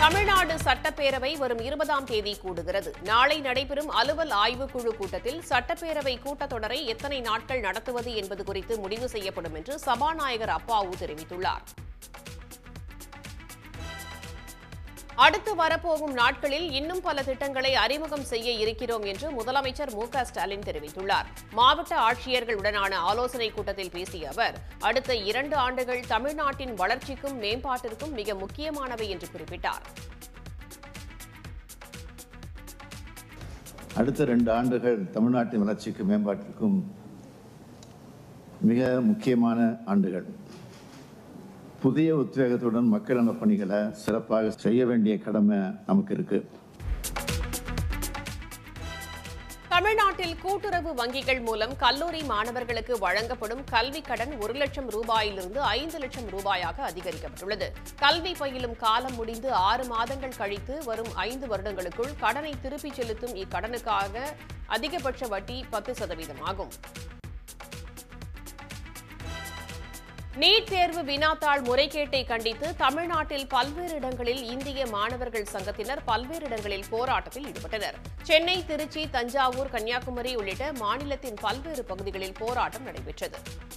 தமிழ்நாடு சட்டப்பேரவை வரும் இருபதாம் தேதி கூடுகிறது நாளை நடைபெறும் அலுவல் ஆய்வுக்குழு கூட்டத்தில் சட்டப்பேரவை கூட்டத்தொடரை எத்தனை நாட்கள் நடத்துவது என்பது குறித்து முடிவு செய்யப்படும் என்று சபாநாயகர் அப்பாவு தெரிவித்துள்ளார் அடுத்து வரப்போகும் நாட்களில் இன்னும் பல திட்டங்களை அறிமுகம் செய்ய இருக்கிறோம் என்று முதலமைச்சர் மு க ஸ்டாலின் தெரிவித்துள்ளார் மாவட்ட ஆட்சியர்களுடனான ஆலோசனைக் கூட்டத்தில் பேசிய அவர் அடுத்த இரண்டு ஆண்டுகள் தமிழ்நாட்டின் வளர்ச்சிக்கும் மேம்பாட்டிற்கும் மிக முக்கியமானவை என்று குறிப்பிட்டார் அடுத்த ரெண்டு ஆண்டுகள் தமிழ்நாட்டின் வளர்ச்சிக்கும் மேம்பாட்டிற்கும் மிக முக்கியமான ஆண்டுகள் புதிய உத்வேகத்துடன் மக்கள் நலப் பணிகளை சிறப்பாக செய்ய வேண்டிய கடமை நமக்கு இருக்கு தமிழ்நாட்டில் கூட்டுறவு வங்கிகள் மூலம் கல்லூரி மாணவர்களுக்கு வழங்கப்படும் கல்விக் கடன் ஒரு லட்சம் ரூபாயிலிருந்து ஐந்து லட்சம் ரூபாயாக அதிகரிக்கப்பட்டுள்ளது கல்வி பயிலும் காலம் முடிந்து ஆறு மாதங்கள் கழித்து வரும் ஐந்து வருடங்களுக்குள் கடனை திருப்பிச் செலுத்தும் இக்கடனுக்காக அதிகபட்ச வட்டி பத்து சதவீதம் ஆகும் நீட் தேர்வு வினாத்தாள் முறைகேட்டை கண்டித்து தமிழ்நாட்டில் பல்வேறு இடங்களில் இந்திய மாணவர்கள் சங்கத்தினர் பல்வேறு இடங்களில் போராட்டத்தில் ஈடுபட்டனர் சென்னை திருச்சி தஞ்சாவூர் கன்னியாகுமரி உள்ளிட்ட மாநிலத்தின் பல்வேறு பகுதிகளில் போராட்டம் நடைபெற்றது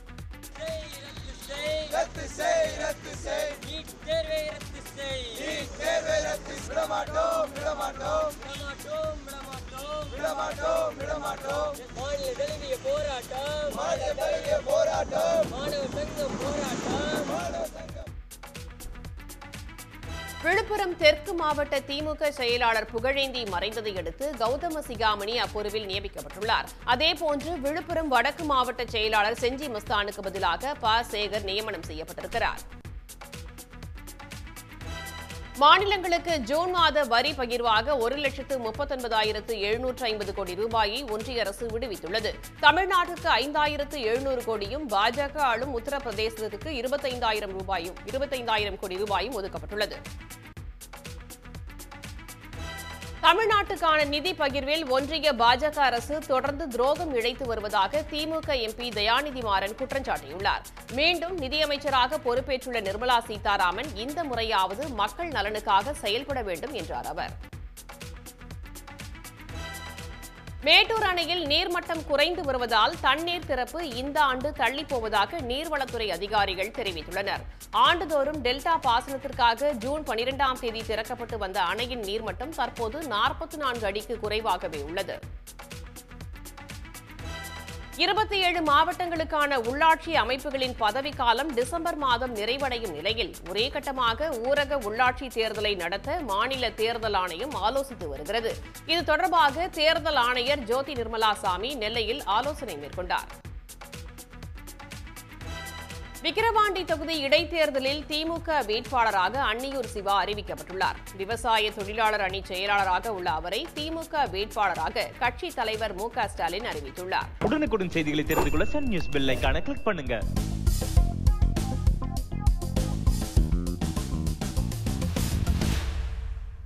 ரத்து செய் ரத்து செய் நீட் தேர்வை ரத்து செய் நீட் தேர்வை ரத்து விடமாட்டோம் விடமாட்டோம் விடமாட்டோம் விடமாட்டோம் விடமாட்டோம் விடமாட்டோம் மாநில தழுவிய போராட்டம் மாநில தழுவிய போராட்டம் மாணவ சங்கம் போராட்டம் மாணவ சங்கம் விழுப்புரம் தெற்கு மாவட்ட திமுக செயலாளர் புகழேந்தி மறைந்ததை அடுத்து கௌதம சிகாமணி அப்பொறுப்பில் நியமிக்கப்பட்டுள்ளார் அதேபோன்று விழுப்புரம் வடக்கு மாவட்ட செயலாளர் செஞ்சி மஸ்தானுக்கு பதிலாக ப சேகர் நியமனம் செய்யப்பட்டிருக்கிறார் மாநிலங்களுக்கு ஜூன் மாத வரி பகிர்வாக ஒரு லட்சத்து முப்பத்தொன்பதாயிரத்து எழுநூற்று ஐம்பது கோடி ரூபாயை ஒன்றிய அரசு விடுவித்துள்ளது தமிழ்நாட்டுக்கு ஐந்தாயிரத்து எழுநூறு கோடியும் பாஜக ஆளும் உத்தரப்பிரதேசத்திற்கு இருபத்தைந்தாயிரம் ரூபாயும் இருபத்தைந்தாயிரம் கோடி ரூபாயும் ஒதுக்கப்பட்டுள்ளது தமிழ்நாட்டுக்கான நிதி பகிர்வில் ஒன்றிய பாஜக அரசு தொடர்ந்து துரோகம் இழைத்து வருவதாக திமுக எம்பி தயாநிதி மாறன் குற்றம் சாட்டியுள்ளார் மீண்டும் நிதியமைச்சராக பொறுப்பேற்றுள்ள நிர்மலா சீதாராமன் இந்த முறையாவது மக்கள் நலனுக்காக செயல்பட வேண்டும் என்றார் அவர் மேட்டூர் அணையில் நீர்மட்டம் குறைந்து வருவதால் தண்ணீர் திறப்பு இந்த ஆண்டு தள்ளிப் போவதாக நீர்வளத்துறை அதிகாரிகள் தெரிவித்துள்ளனர் ஆண்டுதோறும் டெல்டா பாசனத்திற்காக ஜூன் பனிரெண்டாம் தேதி திறக்கப்பட்டு வந்த அணையின் நீர்மட்டம் தற்போது நாற்பத்தி நான்கு அடிக்கு குறைவாகவே உள்ளது இருபத்தி ஏழு மாவட்டங்களுக்கான உள்ளாட்சி அமைப்புகளின் பதவிக்காலம் டிசம்பர் மாதம் நிறைவடையும் நிலையில் ஒரே கட்டமாக ஊரக உள்ளாட்சி தேர்தலை நடத்த மாநில தேர்தல் ஆணையம் ஆலோசித்து வருகிறது இது தொடர்பாக தேர்தல் ஆணையர் ஜோதி நிர்மலா சாமி நெல்லையில் ஆலோசனை மேற்கொண்டார் விக்கிரவாண்டி தொகுதி இடைத்தேர்தலில் திமுக வேட்பாளராக அன்னியூர் சிவா அறிவிக்கப்பட்டுள்ளார் விவசாய தொழிலாளர் அணி செயலாளராக உள்ள அவரை திமுக வேட்பாளராக கட்சித் தலைவர் மு க ஸ்டாலின் அறிவித்துள்ளார் உடனுக்குடன் செய்திகளை தெரிந்து கொள்ள சன் நியூஸ் பெல் ஐகானை கிளிக் பண்ணுங்க